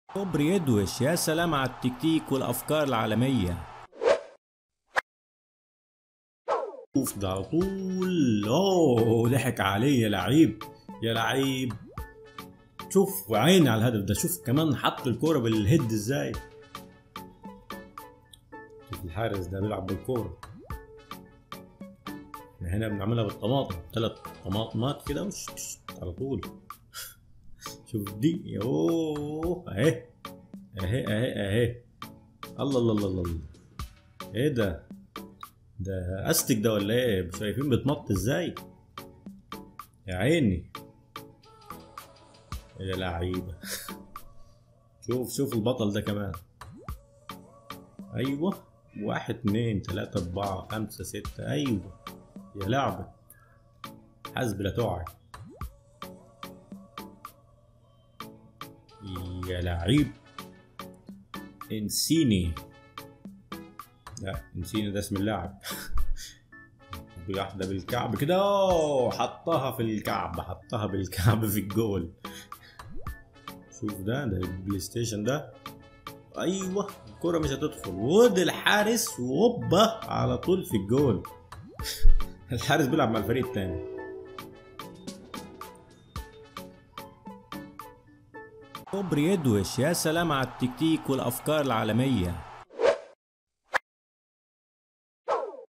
كوبري يدوش يا سلام على التكتيك والافكار العالميه شوف ده على طول اوه ضحك عليه يا لعيب يا لعيب شوف وعيني على الهدف ده شوف كمان حط الكوره بالهيد ازاي شوف الحارس ده بيلعب بالكوره احنا هنا بنعملها بالطماطم ثلاث طماطمات كده وش وش على طول شوف دي يوه اهي اهي اهي اهي الله الله الله الله ايه ده ده استك ده ولا ايه مش شايفين بتنط ازاي يا عيني يا لعيبه شوف شوف البطل ده كمان ايوه واحد اتنين تلاتة اربعة خمسة ستة ايوه يا لعبة حسب لا توعي يا لعيب انسيني لا انسيني ده اسم اللاعب واحدة بالكعب كده أوه، حطها في الكعب حطها بالكعب في الجول شوف ده ده البلاي ستيشن ده ايوه الكرة مش هتدخل ود الحارس وهوبا على طول في الجول الحارس بيلعب مع الفريق التاني كوبري يدوش يا سلام على التكتيك والافكار العالميه